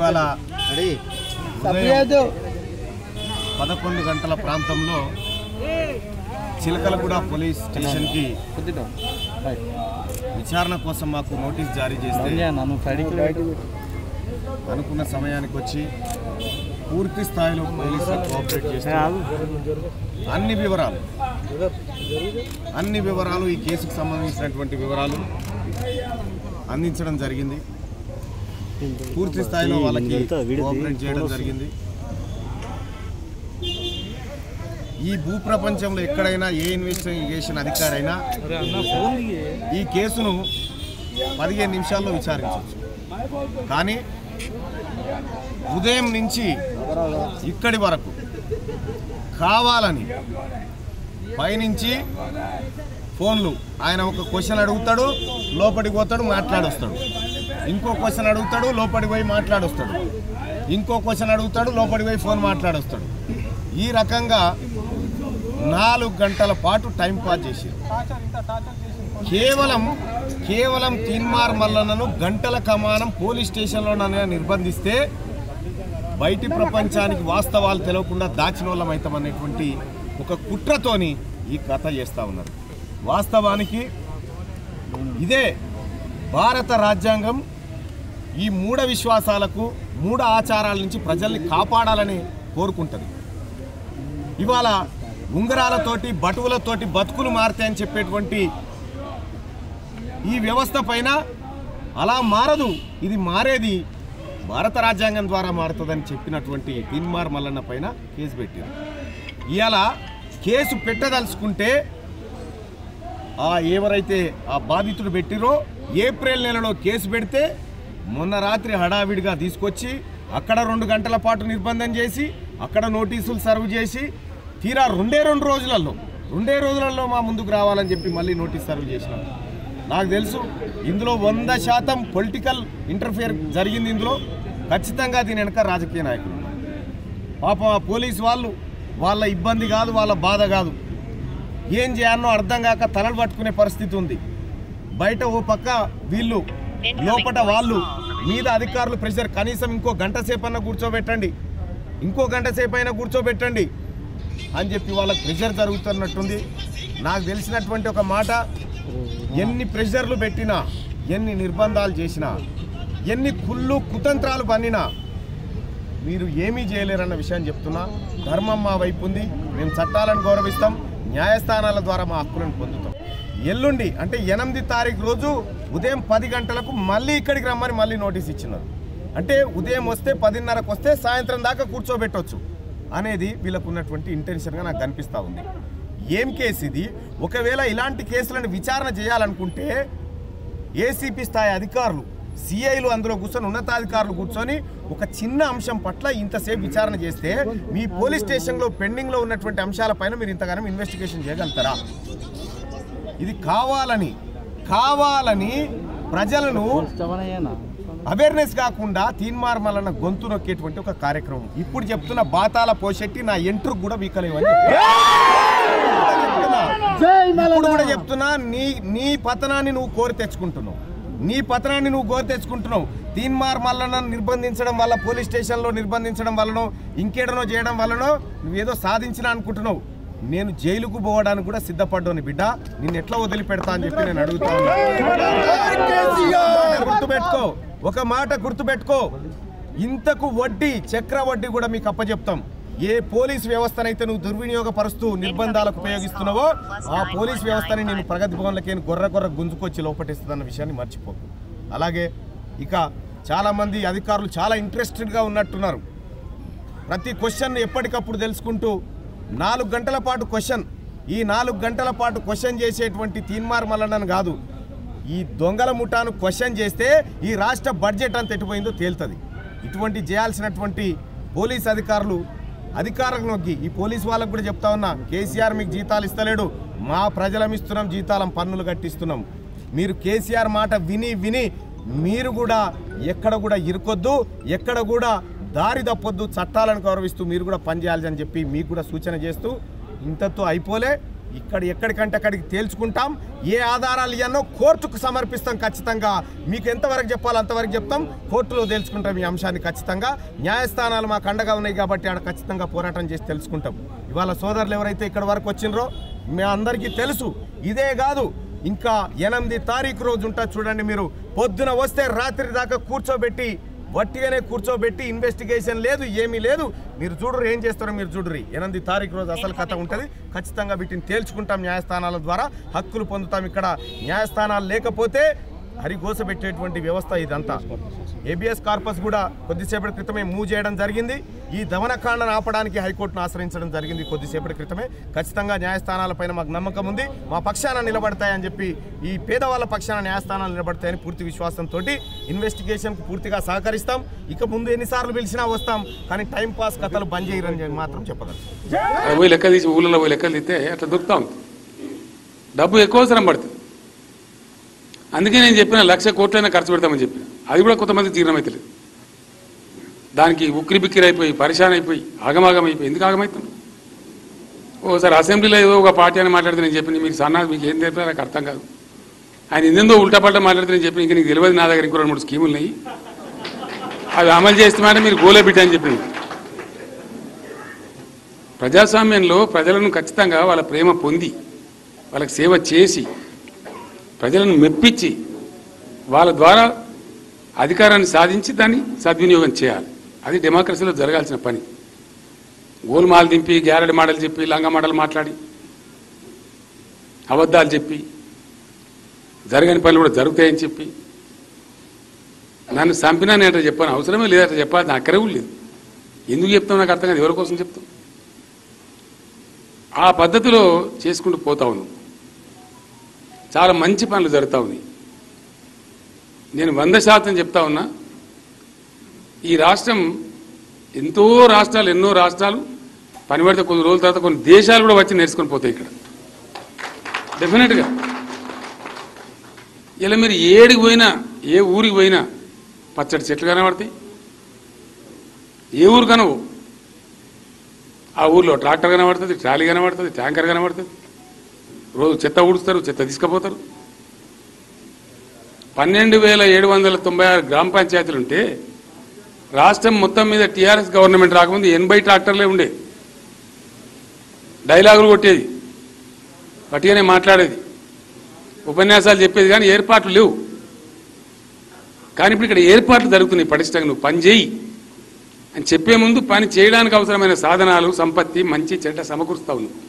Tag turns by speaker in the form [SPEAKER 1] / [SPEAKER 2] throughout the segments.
[SPEAKER 1] ఇవాళ ఉదయం పదకొండు గంటల ప్రాంతంలో చిలకలగూడ పోలీస్ స్టేషన్కి విచారణ కోసం మాకు నోటీస్ జారీ చేస్తే అనుకున్న సమయానికి వచ్చి పూర్తి స్థాయిలో పోలీసులు కోఆపరేట్ చేస్తారు అన్ని వివరాలు అన్ని వివరాలు ఈ కేసుకు సంబంధించినటువంటి వివరాలు అందించడం జరిగింది పూర్తి స్థాయిలో వాళ్ళకి కోఆపరేట్ చేయడం జరిగింది ఈ భూ ప్రపంచంలో ఎక్కడైనా ఏ ఇన్వెస్టిగేషన్ అధికారైనా ఈ కేసును పదిహేను నిమిషాల్లో విచారించవచ్చు కానీ ఉదయం నుంచి ఇక్కడి వరకు కావాలని పైనుంచి ఫోన్లు ఆయన ఒక క్వశ్చన్ అడుగుతాడు లోపలికి పోతాడు మాట్లాడొస్తాడు ఇంకో క్వశ్చన్ అడుగుతాడు లోపలికి పోయి మాట్లాడొస్తాడు ఇంకో క్వశ్చన్ అడుగుతాడు లోపలికి పోయి ఫోన్ మాట్లాడొస్తాడు ఈ రకంగా నాలుగు గంటల పాటు టైం పాస్ చేసి కేవలం కేవలం తీన్మార్ మల్లన్నను గంటల కమానం పోలీస్ స్టేషన్లోనే నిర్బంధిస్తే బయటి ప్రపంచానికి వాస్తవాలు తెలియకుండా దాచిన వాళ్ళం అవుతామనేటువంటి ఒక కుట్రతోని ఈ కథ చేస్తూ ఉన్నారు వాస్తవానికి ఇదే భారత రాజ్యాంగం ఈ మూఢ విశ్వాసాలకు మూఢ ఆచారాల నుంచి ప్రజల్ని కాపాడాలని కోరుకుంటుంది ఇవాళ ఉంగరాలతోటి బటువులతోటి బతుకులు మారుతాయని చెప్పేటువంటి ఈ వ్యవస్థ పైన అలా మారదు ఇది మారేది భారత రాజ్యాంగం ద్వారా మారుతుందని చెప్పినటువంటి తిన్మార్ మల్లన్న పైన కేసు పెట్టారు ఇవాళ కేసు పెట్టదలుచుకుంటే ఆ ఎవరైతే ఆ బాధితుడు పెట్టిరో ఏప్రిల్ నెలలో కేసు పెడితే మొన్న రాత్రి హడావిడిగా తీసుకొచ్చి అక్కడ రెండు గంటల పాటు నిర్బంధం చేసి అక్కడ నోటీసులు సర్వ్ చేసి తీరా రెండే రెండు రోజులలో రెండే రోజులలో మా ముందుకు రావాలని చెప్పి మళ్ళీ నోటీస్ సర్వ్ చేసినాం నాకు తెలుసు ఇందులో వంద శాతం పొలిటికల్ ఇంటర్ఫియర్ జరిగింది ఇందులో ఖచ్చితంగా దీని వెనక రాజకీయ నాయకులు ఉన్నారు. పాపం ఆ పోలీస్ వాళ్ళు వాళ్ళ ఇబ్బంది కాదు వాళ్ళ బాధ కాదు ఏం చేయాలనో అర్థం కాక తలలు పట్టుకునే పరిస్థితి ఉంది బయట ఓ పక్క వీళ్ళు లోపట వాళ్ళు మీద అధికారులు ప్రెషర్ కనీసం ఇంకో గంట సేపు అన్న కూర్చోబెట్టండి ఇంకో గంట సేపు అయినా కూర్చోబెట్టండి అని చెప్పి వాళ్ళకి ప్రెషర్ జరుగుతున్నట్టుంది నాకు తెలిసినటువంటి ఒక మాట ఎన్ని ప్రెషర్లు పెట్టినా ఎన్ని నిర్బంధాలు చేసినా ఎన్ని కుళ్ళు కుతంత్రాలు పన్నినా మీరు ఏమీ చేయలేరన్న విషయం చెప్తున్నా ధర్మం మా వైపు ఉంది మేము చట్టాలను గౌరవిస్తాం న్యాయస్థానాల ద్వారా మా హక్కులను పొందుతాం ఎల్లుండి అంటే ఎనిమిది తారీఖు రోజు ఉదయం పది గంటలకు మళ్ళీ ఇక్కడికి రమ్మని మళ్ళీ నోటీస్ ఇచ్చినారు అంటే ఉదయం వస్తే పదిన్నరకు వస్తే సాయంత్రం దాకా కూర్చోబెట్టవచ్చు అనేది వీళ్ళకు ఉన్నటువంటి ఇంటెన్షన్గా నాకు కనిపిస్తూ ఉంది ఏం కేసు ఇది ఒకవేళ ఇలాంటి కేసులను విచారణ చేయాలనుకుంటే ఏసీపీ స్థాయి అధికారులు సిఐలు అందులో కూర్చొని ఉన్నతాధికారులు కూర్చొని ఒక చిన్న అంశం పట్ల ఇంతసేపు విచారణ చేస్తే మీ పోలీస్ స్టేషన్లో పెండింగ్లో ఉన్నటువంటి అంశాలపైన మీరు ఇంతగానం ఇన్వెస్టిగేషన్ చేయగలుగుతారా ఇది కావాలని కావాలని ప్రజలను అవేర్నెస్ కాకుండా తీన్మార్ మల్లన్న గొంతు నొక్కేటువంటి ఒక కార్యక్రమం ఇప్పుడు చెప్తున్న బాతాల పోషెట్టి నా ఎంట్రు కూడా వీకలేవని ఇప్పుడు కూడా చెప్తున్నా నీ నీ పతనాన్ని నువ్వు కోరి తెచ్చుకుంటున్నావు నీ పతనాన్ని నువ్వు కోరి తెచ్చుకుంటున్నావు తీన్మార్ మల్లన్న నిర్బంధించడం వల్ల పోలీస్ స్టేషన్లో నిర్బంధించడం వల్లనో ఇంకేడనో చేయడం వల్లనో నువ్వేదో సాధించినా అనుకుంటున్నావు నేను జైలుకు పోవడానికి కూడా సిద్ధపడ్డాను బిడ్డ నిన్ను ఎట్లా వదిలిపెడతా అని చెప్పి నేను అడుగుతా ఉన్నా గుర్తుపెట్టుకో ఒక మాట గుర్తుపెట్టుకో ఇంతకు వడ్డీ చక్ర వడ్డీ కూడా మీకు అప్పచెప్తాం ఏ పోలీస్ వ్యవస్థనైతే నువ్వు దుర్వినియోగపరుస్తూ నిర్బంధాలకు ఉపయోగిస్తున్నావో ఆ పోలీస్ వ్యవస్థని నేను ప్రగతి భవన్లకి గొర్ర గొర్ర గుంజుకొచ్చి లోపటిస్తుందన్న విషయాన్ని మర్చిపోకు అలాగే ఇక చాలామంది అధికారులు చాలా ఇంట్రెస్టెడ్గా ఉన్నట్టున్నారు ప్రతి క్వశ్చన్ ఎప్పటికప్పుడు తెలుసుకుంటూ నాలుగు గంటల పాటు క్వశ్చన్ ఈ నాలుగు గంటల పాటు క్వశ్చన్ చేసేటువంటి తీన్మార్ మల్లన్నను కాదు ఈ దొంగల ముఠాను క్వశ్చన్ చేస్తే ఈ రాష్ట్ర బడ్జెట్ అంత ఎటుపోయిందో తేలుతుంది ఇటువంటి చేయాల్సినటువంటి పోలీస్ అధికారులు అధికారంలోకి ఈ పోలీస్ వాళ్ళకు కూడా చెప్తా ఉన్నా కేసీఆర్ మీకు జీతాలు ఇస్తలేడు మా ప్రజలం ఇస్తున్నాం జీతాలం పన్నులు కట్టిస్తున్నాం మీరు కేసీఆర్ మాట విని విని మీరు కూడా ఎక్కడ కూడా ఇరుకొద్దు ఎక్కడ కూడా దారి తప్పొద్దు చట్టాలను గౌరవిస్తూ మీరు కూడా పనిచేయాలి అని చెప్పి మీకు కూడా సూచన చేస్తూ ఇంతతో అయిపోలే ఇక్కడ ఎక్కడికంటే అక్కడికి తేల్చుకుంటాం ఏ ఆధారాలు ఇవన్నో కోర్టుకు సమర్పిస్తాం ఖచ్చితంగా మీకు ఎంతవరకు చెప్పాలో అంతవరకు చెప్తాం కోర్టులో తేల్చుకుంటాం ఈ అంశాన్ని ఖచ్చితంగా న్యాయస్థానాలు మాకు అండగా ఉన్నాయి కాబట్టి ఆడ ఖచ్చితంగా పోరాటం చేసి తెలుసుకుంటాం ఇవాళ సోదరులు ఎవరైతే ఇక్కడ వరకు వచ్చినరో మీ అందరికీ తెలుసు ఇదే కాదు ఇంకా ఎనిమిది తారీఖు రోజు ఉంటుంది చూడండి మీరు పొద్దున వస్తే రాత్రి దాకా కూర్చోబెట్టి వట్టిగానే కూర్చోబెట్టి ఇన్వెస్టిగేషన్ లేదు ఏమీ లేదు మీరు చూడరు ఏం చేస్తారో మీరు చూడరు ఎనిమిది తారీఖు రోజు అసలు కథ ఉంటుంది ఖచ్చితంగా వీటిని తేల్చుకుంటాం న్యాయస్థానాల ద్వారా హక్కులు పొందుతాం ఇక్కడ న్యాయస్థానాలు లేకపోతే హరిగోసపెట్టేటువంటి వ్యవస్థ ఇదంతా ఏబిఎస్ కార్పస్ కూడా కొద్దిసేపటి క్రితమే మూవ్ చేయడం జరిగింది ఈ దమనకాండను ఆపడానికి హైకోర్టును ఆశ్రయించడం జరిగింది కొద్దిసేపటి క్రితమే ఖచ్చితంగా న్యాయస్థానాలపైన మాకు నమ్మకం ఉంది మా పక్షాన నిలబడతాయని చెప్పి ఈ పేదవాళ్ళ పక్షాన న్యాయస్థానాలు నిలబడతాయని పూర్తి విశ్వాసంతో ఇన్వెస్టిగేషన్కు పూర్తిగా సహకరిస్తాం ఇక ముందు ఎన్నిసార్లు పిలిచినా వస్తాం కానీ టైం పాస్ కథలు బంద్ చేయరని చెప్పి మాత్రం చెప్పగలం
[SPEAKER 2] అది పోయి లెక్క తీసి ఊళ్ళో పోయి లెక్కలు తీస్తే అట్లా దొరుకుతా ఉంది డబ్బు ఎక్కువ అవసరం పడుతుంది అందుకే నేను చెప్పిన లక్ష కోట్లైనా ఖర్చు పెడతామని చెప్పిన అది కూడా కొంతమంది జీర్ణమైతలేదు దానికి ఉక్కిరి బిక్కిరి అయిపోయి పరిశాన్ అయిపోయి ఆగమాగం అయిపోయి ఎందుకు ఆగమవుతుంది ఓసారి అసెంబ్లీలో ఏదో ఒక పార్టీ అని మాట్లాడితే నేను చెప్పిన మీరు సన్నా మీకు ఏం తెలియదు నాకు అర్థం కాదు ఆయన ఇందేందో ఉల్టా పల్టా మాట్లాడితే నేను చెప్పిన ఇంక నీకు తెలియదు నా దగ్గర ఇంకో రెండు మూడు స్కీములు ఉన్నాయి అవి అమలు చేస్తామంటే మీరు గోలే బిడ్డ అని చెప్పింది ప్రజాస్వామ్యంలో ప్రజలను ఖచ్చితంగా వాళ్ళ ప్రేమ పొంది వాళ్ళకి సేవ చేసి ప్రజలను మెప్పించి వాళ్ళ ద్వారా అధికారాన్ని సాధించి దాన్ని సద్వినియోగం చేయాలి అది డెమోక్రసీలో జరగాల్సిన పని గోల్మాలు దింపి గ్యారెడ్ మాటలు చెప్పి లంగా మాటలు మాట్లాడి అబద్ధాలు చెప్పి జరగని పనులు కూడా జరుగుతాయని చెప్పి నన్ను చంపినా నేను అట్లా చెప్పాను అవసరమే లేదట చెప్పాలి నాకు అక్కడే కూడా లేదు ఎందుకు చెప్తాం నాకు అర్థం కాదు ఎవరి కోసం చెప్తాం ఆ పద్ధతిలో చేసుకుంటూ పోతా ఉన్నాం చాలా మంచి పనులు జరుగుతూ ఉన్నాయి నేను వంద శాతం చెప్తా ఉన్నా ఈ రాష్ట్రం ఎంతో రాష్ట్రాలు ఎన్నో రాష్ట్రాలు పని పడితే కొన్ని రోజుల తర్వాత కొన్ని దేశాలు కూడా వచ్చి నేర్చుకొని పోతాయి ఇక్కడ డెఫినెట్గా ఇలా మీరు ఏడికి పోయినా ఏ ఊరికి పోయినా పచ్చడి చెట్లు కనబడతాయి ఏ ఊరు కనవు ఆ ఊర్లో ట్రాక్టర్ కనబడుతుంది ట్రాలీ కనబడుతుంది ట్యాంకర్ కనబడుతుంది రోజు చెత్త ఊడుస్తారు చెత్త తీసుకుపోతారు పన్నెండు వేల ఏడు వందల తొంభై ఆరు గ్రామ పంచాయతీలు ఉంటే రాష్ట్రం మొత్తం మీద టీఆర్ఎస్ గవర్నమెంట్ రాకముందు ఎనభై ట్రాక్టర్లే ఉండే డైలాగులు కొట్టేది పట్టిగానే మాట్లాడేది ఉపన్యాసాలు చెప్పేది కానీ ఏర్పాట్లు లేవు కానీ ఇప్పుడు ఇక్కడ ఏర్పాట్లు జరుగుతున్నాయి పటిష్టంగా నువ్వు పని చేయి అని చెప్పే ముందు పని చేయడానికి అవసరమైన సాధనాలు సంపత్తి మంచి చెడ్డ సమకూరుస్తావు నువ్వు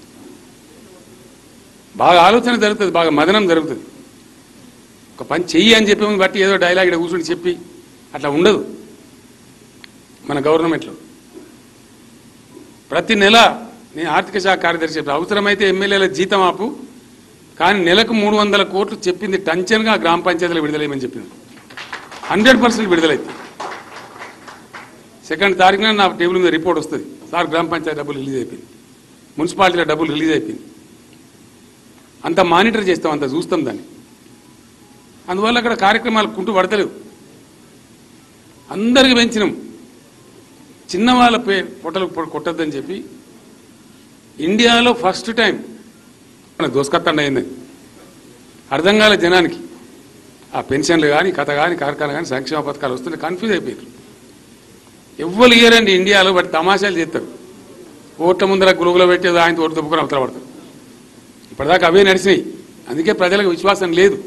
[SPEAKER 2] బాగా ఆలోచన జరుగుతుంది బాగా మదనం జరుగుతుంది ఒక పని చెయ్యి అని చెప్పే ముందు బట్టి ఏదో డైలాగ్ ఇక్కడ కూర్చొని చెప్పి అట్లా ఉండదు మన గవర్నమెంట్లో ప్రతి నెల నేను ఆర్థిక శాఖ కార్యదర్శి చెప్పాను. అవసరమైతే ఎమ్మెల్యేల జీతం ఆపు కానీ నెలకు మూడు వందల కోట్లు చెప్పింది టంచన్గా గ్రామ పంచాయతీలకు విడుదలయ్యమని చెప్పింది హండ్రెడ్ పర్సెంట్ విడుదలైంది సెకండ్ తారీఖున నా టేబుల్ మీద రిపోర్ట్ వస్తుంది సార్ గ్రామ పంచాయతీ డబ్బులు రిలీజ్ అయిపోయింది మున్సిపాలిటీలో డబ్బులు రిలీజ్ అయిపోయింది అంత మానిటర్ చేస్తాం అంత చూస్తాం దాన్ని అందువల్ల అక్కడ కార్యక్రమాలు కుంటూ పడతలేవు అందరికి పెంచినాం చిన్న వాళ్ళ పే పొట్టలు పొ- కొట్టొద్దని చెప్పి ఇండియాలో ఫస్ట్ టైం మన దోసుకత్తండ అయింది అర్థం కాలే జనానికి ఆ పెన్షన్లు కానీ కథ కానీ కార్ఖాన కానీ సంక్షేమ పథకాలు వస్తుంటే కన్ఫ్యూజ్ అయిపోయారు ఎవ్వరు ఇయ్యరండి ఇండియాలో బట్ తమాషాలు చేస్తారు ఓట్ల ముందర గురువులో పెట్టేది ఆయన ఓటు దుబ్బుకొని అవతల పడతారు ఇప్పటిదాకా అవే నడిచినాయి అందుకే ప్రజలకు విశ్వాసం లేదు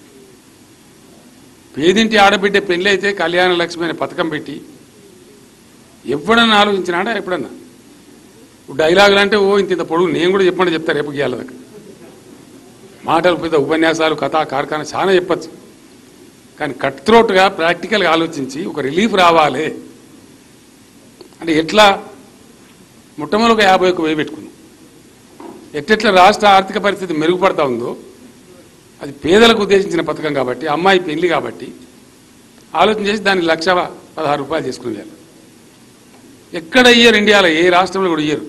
[SPEAKER 2] పేదింటి ఆడబిడ్డ పెళ్ళి అయితే కళ్యాణ లక్ష్మి అనే పథకం పెట్టి ఎప్పుడన్నా ఆలోచించినాడా ఎప్పుడన్నా డైలాగులు అంటే ఓ ఇంత ఇంత పొడుగు నేను కూడా చెప్పండి చెప్తా రేపు గీయాల దాకా మాటలు పెద్ద ఉపన్యాసాలు కథ కార్ఖాన చాలా చెప్పచ్చు కానీ కట్ త్రోట్గా ప్రాక్టికల్గా ఆలోచించి ఒక రిలీఫ్ రావాలి అంటే ఎట్లా మొట్టమొదటి ఒక యాభై ఒక్క వెయ్యి పెట్టుకున్నాం ఎట్టెట్లా రాష్ట్ర ఆర్థిక పరిస్థితి మెరుగుపడతా ఉందో అది పేదలకు ఉద్దేశించిన పథకం కాబట్టి అమ్మాయి పెళ్లి కాబట్టి ఆలోచన చేసి దాన్ని లక్ష పదహారు రూపాయలు చేసుకుని ఎక్కడ ఇయ్యరు ఇండియాలో ఏ రాష్ట్రంలో కూడా ఇయ్యరు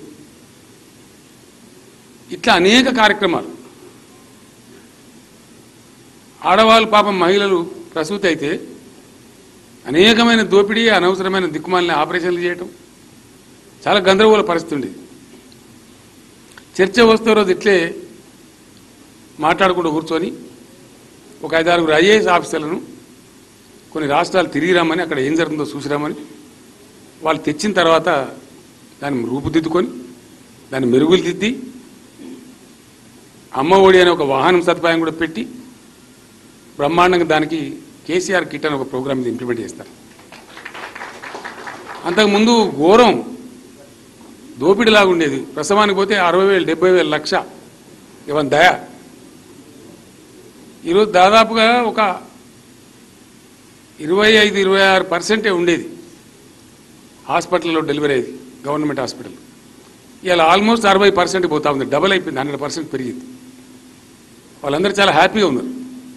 [SPEAKER 2] ఇట్లా అనేక కార్యక్రమాలు ఆడవాళ్ళు పాపం మహిళలు ప్రసూతి అయితే అనేకమైన దోపిడీ అనవసరమైన దిక్కుమాలిన ఆపరేషన్లు చేయటం చాలా గందరగోళ పరిస్థితి ఉండేది చర్చ వస్తే రోజు ఇట్లే మాట్లాడుకుంటూ కూర్చొని ఒక ఐదారుగురు ఐఏఎస్ ఆఫీసర్లను కొన్ని రాష్ట్రాలు తిరిగి రమ్మని అక్కడ ఏం జరుగుతుందో చూసి రమ్మని వాళ్ళు తెచ్చిన తర్వాత దాన్ని రూపుదిద్దుకొని దాన్ని మెరుగులు దిద్ది అమ్మ ఒడి అనే ఒక వాహనం సదుపాయం కూడా పెట్టి బ్రహ్మాండంగా దానికి కేసీఆర్ కిట్ అని ఒక ప్రోగ్రామ్ ఇది ఇంప్లిమెంట్ చేస్తారు అంతకుముందు ఘోరం దోపిడిలాగా ఉండేది ప్రసవానికి పోతే అరవై వేలు డెబ్బై వేలు లక్ష ఇవన్ దయ ఈరోజు దాదాపుగా ఒక ఇరవై ఐదు ఇరవై ఆరు పర్సెంటే ఉండేది హాస్పిటల్లో డెలివరీ అయ్యేది గవర్నమెంట్ హాస్పిటల్ ఇలా ఆల్మోస్ట్ అరవై పర్సెంట్ పోతా ఉంది డబల్ అయిపోయింది హండ్రెడ్ పర్సెంట్ పెరిగింది వాళ్ళందరూ చాలా హ్యాపీగా ఉన్నారు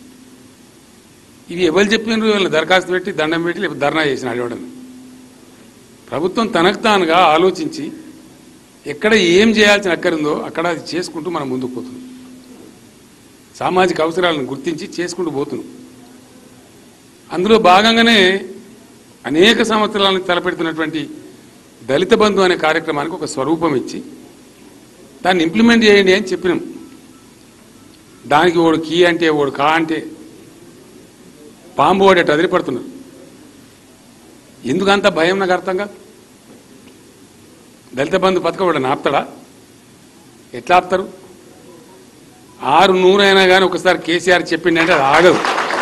[SPEAKER 2] ఇవి ఎవరు చెప్పినారు వీళ్ళని దరఖాస్తు పెట్టి దండం పెట్టి లేకపోతే ధర్నా చేసిన అడవడం ప్రభుత్వం తనకు తానుగా ఆలోచించి ఎక్కడ ఏం చేయాల్సిన అక్కరుందో అక్కడ అది చేసుకుంటూ మనం ముందుకు పోతున్నాం సామాజిక అవసరాలను గుర్తించి చేసుకుంటూ పోతున్నాం అందులో భాగంగానే అనేక సంవత్సరాలను తలపెడుతున్నటువంటి దళిత బంధు అనే కార్యక్రమానికి ఒక స్వరూపం ఇచ్చి దాన్ని ఇంప్లిమెంట్ చేయండి అని చెప్పినాం దానికి ఓడు కీ అంటే ఓడు కా అంటే పాంబు వాడేట అదిరిపడుతున్నారు ఎందుకంత భయం నాకు అర్థం కాదు దళిత బంధు పథకం వాడు ఆపుతాడా ఎట్లా ఆపుతారు ఆరు నూరైనా కానీ ఒకసారి కేసీఆర్ చెప్పిండంటే అది ఆగదు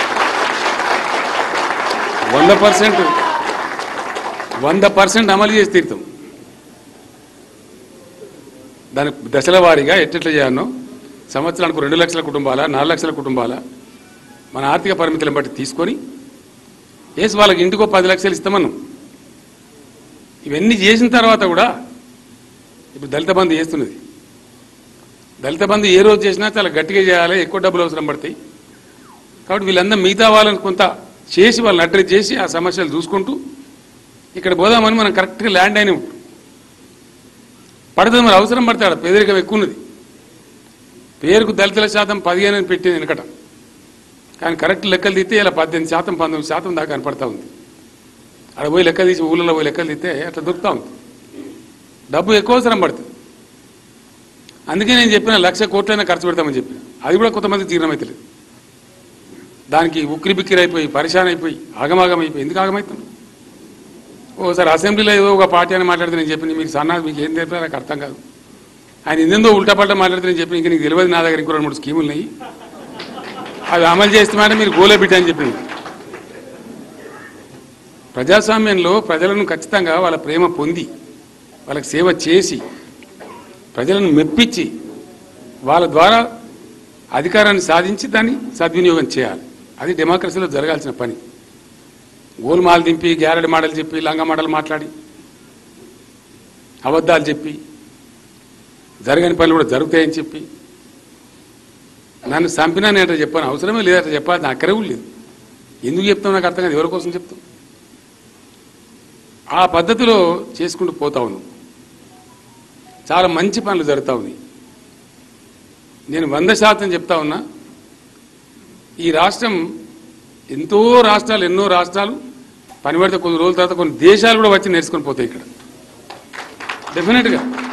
[SPEAKER 2] వంద పర్సెంట్ వంద పర్సెంట్ అమలు చేసి తీరుతాం దాని దశల వారీగా ఎట్టెట్లా చేయాలనో సంవత్సరానికి రెండు లక్షల కుటుంబాల నాలుగు లక్షల కుటుంబాల మన ఆర్థిక పరిమితులను బట్టి తీసుకొని వేసి వాళ్ళకి ఇంటికో పది లక్షలు ఇస్తామన్నాం ఇవన్నీ చేసిన తర్వాత కూడా ఇప్పుడు దళిత బంధు చేస్తున్నది దళిత బంధు ఏ రోజు చేసినా చాలా గట్టిగా చేయాలి ఎక్కువ డబ్బులు అవసరం పడతాయి కాబట్టి వీళ్ళందరూ మిగతా వాళ్ళని కొంత చేసి వాళ్ళని అడ్రస్ చేసి ఆ సమస్యలు చూసుకుంటూ ఇక్కడ పోదామని మనం కరెక్ట్గా ల్యాండ్ అయిన పడుతుంది మరి అవసరం పడతాడు పేదరికం ఎక్కువ ఉన్నది పేరుకు దళితుల శాతం పదిహేను అని పెట్టింది వెనకట కానీ కరెక్ట్ లెక్కలు తీస్తే ఇలా పద్దెనిమిది శాతం పంతొమ్మిది శాతం దాకా కనపడతా ఉంది అక్కడ పోయి లెక్క తీసి ఊళ్ళలో పోయి లెక్కలు తీస్తే అట్లా దొరుకుతా ఉంది డబ్బు ఎక్కువ అవసరం పడుతుంది అందుకే నేను చెప్పిన లక్ష కోట్లైనా ఖర్చు పెడతామని చెప్పిన అది కూడా కొంతమంది జీర్ణమైతలేదు దానికి ఉక్కిరి బిక్కిరి అయిపోయి పరిశాన్ అయిపోయి ఆగమాగం అయిపోయి ఎందుకు ఆగమవుతుంది ఓసారి అసెంబ్లీలో ఏదో ఒక పార్టీ అని మాట్లాడితే నేను చెప్పిన మీరు సన్నా మీకు ఏం తెలిపారో నాకు అర్థం కాదు ఆయన ఇందేందో ఉల్టా పల్టా మాట్లాడితే నేను చెప్పిన ఇంకా నీకు తెలియదు నా దగ్గర ఇంకో రెండు మూడు స్కీములు ఉన్నాయి అవి అమలు చేస్తామంటే మీరు గోలే బిడ్డ అని చెప్పింది ప్రజాస్వామ్యంలో ప్రజలను ఖచ్చితంగా వాళ్ళ ప్రేమ పొంది వాళ్ళకి సేవ చేసి ప్రజలను మెప్పించి వాళ్ళ ద్వారా అధికారాన్ని సాధించి దాన్ని సద్వినియోగం చేయాలి అది డెమోక్రసీలో జరగాల్సిన పని గోల్మాలు దింపి గ్యారెడ్ మాటలు చెప్పి లంగ మాటలు మాట్లాడి అబద్ధాలు చెప్పి జరగని పనులు కూడా జరుగుతాయని చెప్పి నన్ను చంపినా నేను అట్లా చెప్పాను అవసరమే లేదట చెప్పాలి నాకు అక్కడే కూడా లేదు ఎందుకు చెప్తాం నాకు అర్థం కాదు ఎవరి కోసం చెప్తాం ఆ పద్ధతిలో చేసుకుంటూ పోతా ఉన్నాం చాలా మంచి పనులు జరుగుతూ ఉన్నాయి నేను వంద శాతం చెప్తా ఉన్నా ఈ రాష్ట్రం ఎంతో రాష్ట్రాలు ఎన్నో రాష్ట్రాలు పని పడితే కొన్ని రోజుల తర్వాత కొన్ని దేశాలు కూడా వచ్చి నేర్చుకొని పోతాయి ఇక్కడ డెఫినెట్గా